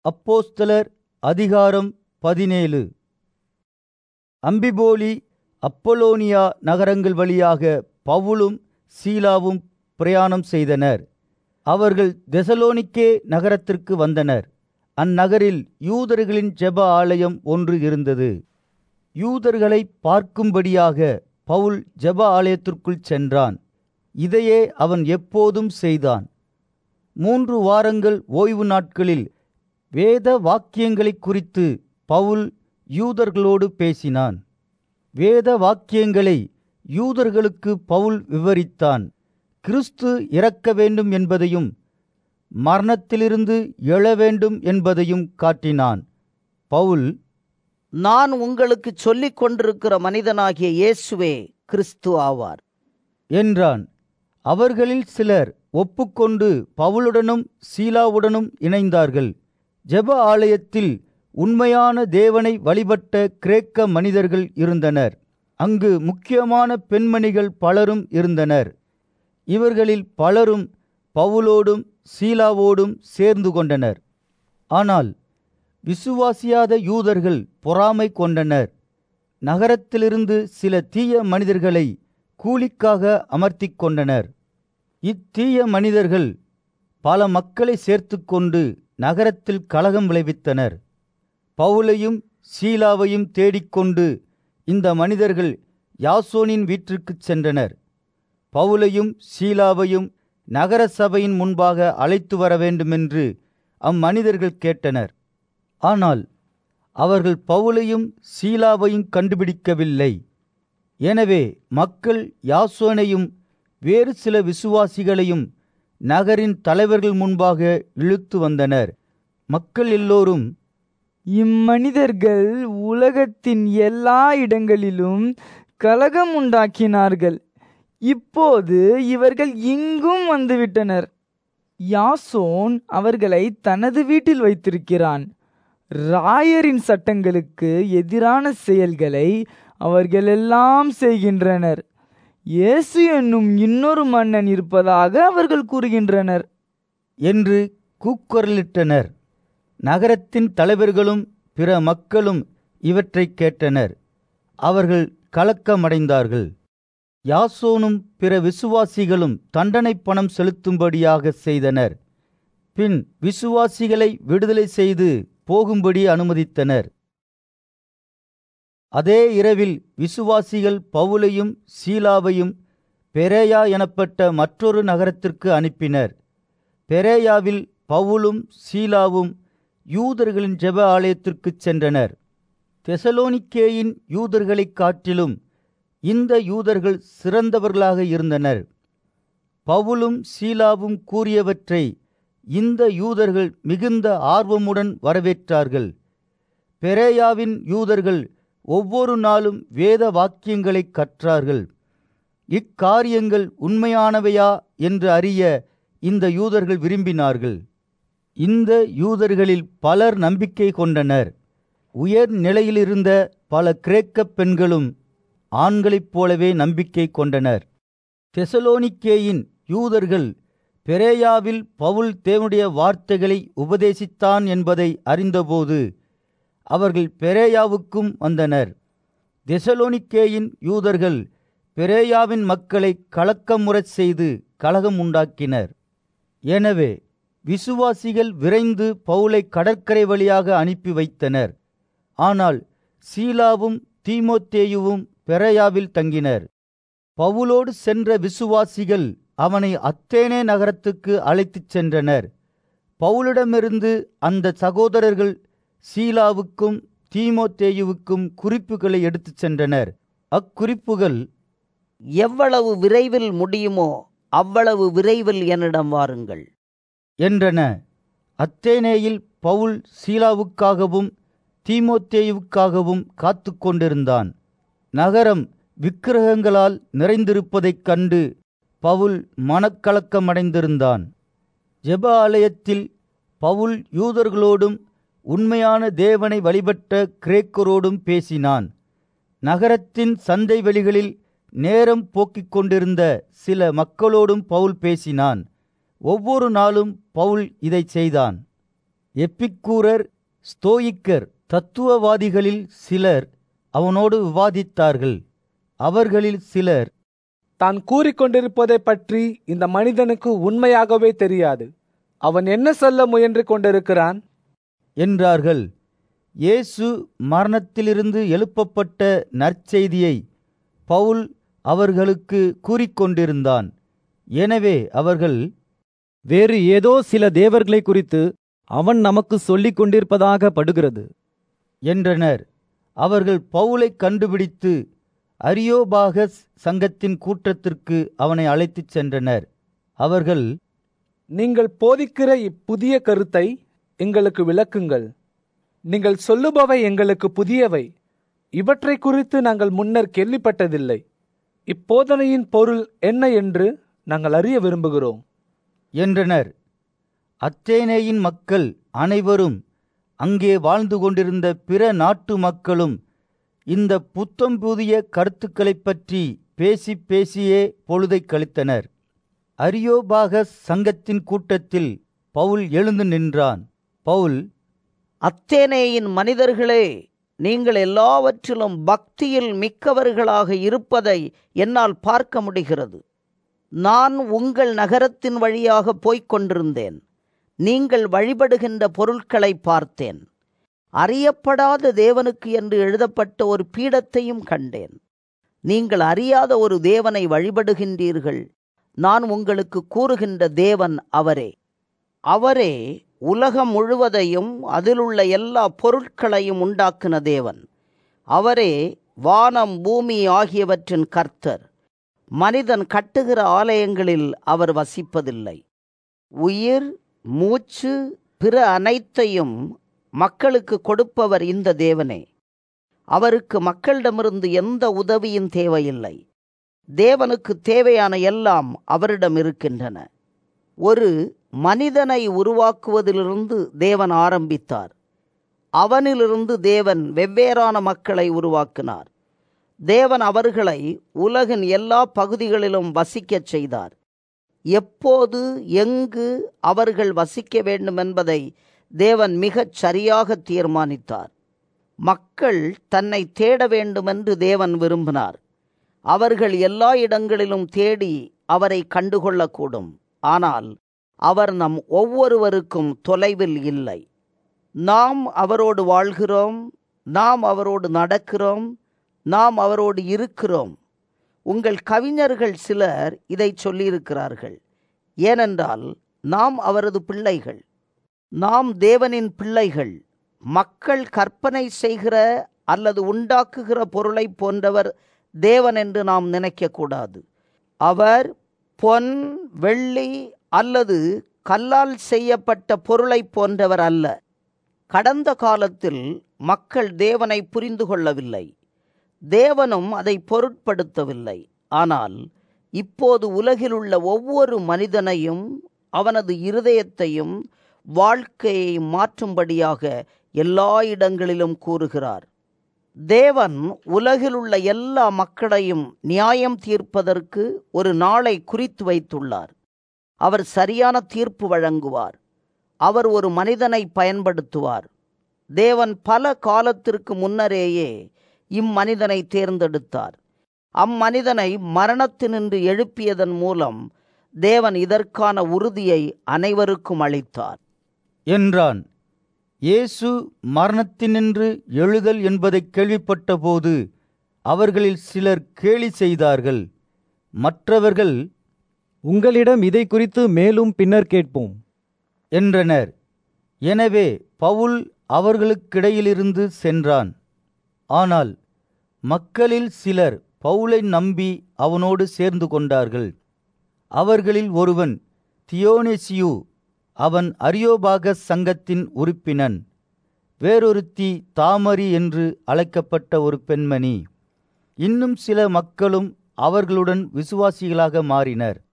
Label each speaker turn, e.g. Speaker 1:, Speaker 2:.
Speaker 1: அப்போஸ்தலர் அதிகாரம் பதினேழு அம்பிபோலி அப்போலோனியா நகரங்கள் வழியாக பவுலும் சீலாவும் பிரயாணம் செய்தனர் அவர்கள் தெசலோனிக்கே நகரத்திற்கு வந்தனர் அந்நகரில் யூதர்களின் ஜெப ஆலயம் ஒன்று இருந்தது யூதர்களை பார்க்கும்படியாக பவுல் ஜெப ஆலயத்திற்குள் சென்றான் இதையே அவன் எப்போதும் செய்தான் மூன்று வாரங்கள் ஓய்வு நாட்களில் வேத வாக்கியங்களைக் குறித்து பவுல் யூதர்களோடு பேசினான் வேத வாக்கியங்களை யூதர்களுக்கு பவுல் விவரித்தான் கிறிஸ்து இறக்க வேண்டும் என்பதையும் மரணத்திலிருந்து எழ வேண்டும் என்பதையும் காட்டினான் பவுல்
Speaker 2: நான் உங்களுக்கு சொல்லிக் கொண்டிருக்கிற மனிதனாகிய இயேசுவே கிறிஸ்து ஆவார்
Speaker 1: என்றான் அவர்களில் சிலர் ஒப்புக்கொண்டு பவுலுடனும் சீலாவுடனும் இணைந்தார்கள் ஜெப ஆலயத்தில் உண்மையான தேவனை வழிபட்ட கிரேக்க மனிதர்கள் இருந்தனர் அங்கு முக்கியமான பெண்மணிகள் பலரும் இருந்தனர் இவர்களில் பலரும் பவுலோடும் சீலாவோடும் சேர்ந்து கொண்டனர் ஆனால் விசுவாசியாத யூதர்கள் பொறாமை கொண்டனர் நகரத்திலிருந்து சில தீய மனிதர்களை கூலிக்காக அமர்த்திக் கொண்டனர் இத்தீய மனிதர்கள் பல மக்களை சேர்த்துக்கொண்டு நகரத்தில் கலகம் விளைவித்தனர் பவுலையும் சீலாவையும் தேடிக்கொண்டு இந்த மனிதர்கள் யாசோனின் வீட்டிற்குச் சென்றனர் பவுலையும் சீலாவையும் நகர சபையின் முன்பாக அழைத்து வர வேண்டுமென்று அம்மனிதர்கள் கேட்டனர் ஆனால் அவர்கள் பவுலையும் சீலாவையும் கண்டுபிடிக்கவில்லை எனவே மக்கள் யாசோனையும் வேறு சில விசுவாசிகளையும் நகரின் தலைவர்கள் முன்பாக இழுத்து வந்தனர் மக்கள் எல்லோரும்
Speaker 3: இம்மனிதர்கள் உலகத்தின் எல்லா இடங்களிலும் கலகம் உண்டாக்கினார்கள் இப்போது இவர்கள் இங்கும் வந்துவிட்டனர் யாசோன் அவர்களை தனது வீட்டில் வைத்திருக்கிறான் ராயரின் சட்டங்களுக்கு எதிரான செயல்களை அவர்களெல்லாம் செய்கின்றனர் இயேசு என்னும் இன்னொரு மன்னன் இருப்பதாக அவர்கள் கூறுகின்றனர்
Speaker 1: என்று கூக்குரலிட்டனர் நகரத்தின் தலைவர்களும் பிற மக்களும் இவற்றைக் கேட்டனர் அவர்கள் கலக்கமடைந்தார்கள் யாசோனும் பிற விசுவாசிகளும் தண்டனை பணம் செலுத்தும்படியாக செய்தனர் பின் விசுவாசிகளை விடுதலை செய்து போகும்படி அனுமதித்தனர் அதே இரவில் விசுவாசிகள் பவுலையும் சீலாவையும் பெரேயா எனப்பட்ட மற்றொரு நகரத்திற்கு அனுப்பினர் பெரேயாவில் பவுலும் சீலாவும் யூதர்களின் ஜெப ஆலயத்திற்குச் சென்றனர் தெசலோனிக்கேயின் யூதர்களைக் காட்டிலும் இந்த யூதர்கள் சிறந்தவர்களாக இருந்தனர் பவுலும் சீலாவும் கூறியவற்றை இந்த யூதர்கள் மிகுந்த ஆர்வமுடன் வரவேற்றார்கள் பெரேயாவின் யூதர்கள் ஒவ்வொரு நாளும் வேத வாக்கியங்களை கற்றார்கள் இக்காரியங்கள் உண்மையானவையா என்று அறிய இந்த யூதர்கள் விரும்பினார்கள் இந்த யூதர்களில் பலர் நம்பிக்கை கொண்டனர் உயர் நிலையிலிருந்த பல கிரேக்க பெண்களும் ஆண்களைப் போலவே நம்பிக்கை கொண்டனர் தெசலோனிக்கேயின் யூதர்கள் பெரேயாவில் பவுல் தேவனுடைய வார்த்தைகளை உபதேசித்தான் என்பதை அறிந்தபோது அவர்கள் பெரேயாவுக்கும் வந்தனர் தெசலோனிக்கேயின் யூதர்கள் பெரேயாவின் மக்களை கலக்கமுறச் செய்து கலகம் உண்டாக்கினர் எனவே விசுவாசிகள் விரைந்து பவுலை கடற்கரை வழியாக அனுப்பி வைத்தனர் ஆனால் சீலாவும் தீமோத்தேயுவும் பெரேயாவில் தங்கினர் பவுலோடு சென்ற விசுவாசிகள் அவனை அத்தேனே நகரத்துக்கு அழைத்துச் சென்றனர் பவுலிடமிருந்து அந்த சகோதரர்கள் சீலாவுக்கும் தீமோத்தேயுவுக்கும் குறிப்புகளை எடுத்துச் சென்றனர் அக்குறிப்புகள்
Speaker 2: எவ்வளவு விரைவில் முடியுமோ அவ்வளவு விரைவில் என்னிடம் வாருங்கள்
Speaker 1: என்றன அத்தேனேயில் பவுல் சீலாவுக்காகவும் தீமோத்தேயுவுக்காகவும் காத்து கொண்டிருந்தான் நகரம் விக்கிரகங்களால் நிறைந்திருப்பதைக் கண்டு பவுல் மனக்கலக்கமடைந்திருந்தான் ஜெப ஆலயத்தில் பவுல் யூதர்களோடும் உண்மையான தேவனை வழிபட்ட கிரேக்கரோடும் பேசினான் நகரத்தின் சந்தை வெளிகளில் நேரம் போக்கிக் கொண்டிருந்த சில மக்களோடும் பவுல் பேசினான் ஒவ்வொரு நாளும் பவுல் இதை செய்தான் எப்பிக்கூரர் ஸ்தோயிக்கர் தத்துவவாதிகளில் சிலர் அவனோடு விவாதித்தார்கள் அவர்களில் சிலர்
Speaker 4: தான் கூறிக்கொண்டிருப்பதைப் பற்றி இந்த மனிதனுக்கு உண்மையாகவே தெரியாது அவன் என்ன சொல்ல முயன்று கொண்டிருக்கிறான்
Speaker 1: என்றார்கள் இயேசு மரணத்திலிருந்து எழுப்பப்பட்ட நற்செய்தியை பவுல் அவர்களுக்கு கூறிக்கொண்டிருந்தான் எனவே அவர்கள்
Speaker 5: வேறு ஏதோ சில தேவர்களை குறித்து அவன் நமக்கு சொல்லிக் கொண்டிருப்பதாக படுகிறது
Speaker 1: என்றனர் அவர்கள் பவுலை கண்டுபிடித்து அரியோபாகஸ் சங்கத்தின் கூட்டத்திற்கு அவனை அழைத்துச் சென்றனர் அவர்கள்
Speaker 4: நீங்கள் போதிக்கிற இப்புதிய கருத்தை எங்களுக்கு விளக்குங்கள் நீங்கள் சொல்லுபவை எங்களுக்கு புதியவை இவற்றை குறித்து நாங்கள் முன்னர் கேள்விப்பட்டதில்லை இப்போதனையின் பொருள் என்ன என்று நாங்கள் அறிய விரும்புகிறோம்
Speaker 1: என்றனர் அத்தேனேயின் மக்கள் அனைவரும் அங்கே வாழ்ந்து கொண்டிருந்த பிற நாட்டு மக்களும் இந்த புத்தம் புதிய கருத்துக்களைப் பற்றி பேசி பேசியே பொழுதைக் கழித்தனர் அரியோபாகஸ் சங்கத்தின் கூட்டத்தில் பவுல் எழுந்து நின்றான் பவுல்
Speaker 2: அத்தேனேயின் மனிதர்களே நீங்கள் எல்லாவற்றிலும் பக்தியில் மிக்கவர்களாக இருப்பதை என்னால் பார்க்க முடிகிறது நான் உங்கள் நகரத்தின் வழியாக போய்க் கொண்டிருந்தேன் நீங்கள் வழிபடுகின்ற பொருட்களை பார்த்தேன் அறியப்படாத தேவனுக்கு என்று எழுதப்பட்ட ஒரு பீடத்தையும் கண்டேன் நீங்கள் அறியாத ஒரு தேவனை வழிபடுகின்றீர்கள் நான் உங்களுக்கு கூறுகின்ற தேவன் அவரே அவரே உலகம் முழுவதையும் அதிலுள்ள எல்லா பொருட்களையும் உண்டாக்கின தேவன் அவரே வானம் பூமி ஆகியவற்றின் கர்த்தர் மனிதன் கட்டுகிற ஆலயங்களில் அவர் வசிப்பதில்லை உயிர் மூச்சு பிற அனைத்தையும் மக்களுக்கு கொடுப்பவர் இந்த தேவனே அவருக்கு மக்களிடமிருந்து எந்த உதவியும் தேவையில்லை தேவனுக்கு தேவையான எல்லாம் அவரிடம் இருக்கின்றன ஒரு மனிதனை உருவாக்குவதிலிருந்து தேவன் ஆரம்பித்தார் அவனிலிருந்து தேவன் வெவ்வேறான மக்களை உருவாக்கினார் தேவன் அவர்களை உலகின் எல்லா பகுதிகளிலும் வசிக்கச் செய்தார் எப்போது எங்கு அவர்கள் வசிக்க வேண்டும் என்பதை தேவன் மிகச் சரியாக தீர்மானித்தார் மக்கள் தன்னை தேட வேண்டுமென்று தேவன் விரும்பினார் அவர்கள் எல்லா இடங்களிலும் தேடி அவரை கண்டுகொள்ளக்கூடும் ஆனால் அவர் நம் ஒவ்வொருவருக்கும் தொலைவில் இல்லை நாம் அவரோடு வாழ்கிறோம் நாம் அவரோடு நடக்கிறோம் நாம் அவரோடு இருக்கிறோம் உங்கள் கவிஞர்கள் சிலர் இதை சொல்லியிருக்கிறார்கள் ஏனென்றால் நாம் அவரது பிள்ளைகள் நாம் தேவனின் பிள்ளைகள் மக்கள் கற்பனை செய்கிற அல்லது உண்டாக்குகிற பொருளை போன்றவர் தேவன் என்று நாம் நினைக்கக்கூடாது அவர் பொன் வெள்ளி அல்லது கல்லால் செய்யப்பட்ட பொருளை போன்றவர் அல்ல கடந்த காலத்தில் மக்கள் தேவனை புரிந்து கொள்ளவில்லை தேவனும் அதை பொருட்படுத்தவில்லை ஆனால் இப்போது உலகிலுள்ள ஒவ்வொரு மனிதனையும் அவனது இருதயத்தையும் வாழ்க்கையை மாற்றும்படியாக எல்லா இடங்களிலும் கூறுகிறார் தேவன் உலகிலுள்ள எல்லா மக்களையும் நியாயம் தீர்ப்பதற்கு ஒரு நாளை குறித்து வைத்துள்ளார் அவர் சரியான தீர்ப்பு வழங்குவார் அவர் ஒரு மனிதனை பயன்படுத்துவார் தேவன் பல காலத்திற்கு முன்னரேயே இம்மனிதனை தேர்ந்தெடுத்தார் அம்மனிதனை மரணத்தினின்று எழுப்பியதன் மூலம் தேவன் இதற்கான உறுதியை அனைவருக்கும் அளித்தார்
Speaker 1: என்றான் இயேசு மரணத்தினின்று எழுதல் என்பதைக் கேள்விப்பட்டபோது அவர்களில் சிலர் கேலி செய்தார்கள் மற்றவர்கள்
Speaker 5: உங்களிடம் இதை குறித்து மேலும் பின்னர் கேட்போம்
Speaker 1: என்றனர் எனவே பவுல் அவர்களுக்கிடையிலிருந்து சென்றான் ஆனால் மக்களில் சிலர் பவுலை நம்பி அவனோடு சேர்ந்து கொண்டார்கள் அவர்களில் ஒருவன் தியோனேசியு அவன் அரியோபாகஸ் சங்கத்தின் உறுப்பினன் வேறொருத்தி தாமரி என்று அழைக்கப்பட்ட ஒரு பெண்மணி இன்னும் சில மக்களும் அவர்களுடன் விசுவாசிகளாக மாறினர்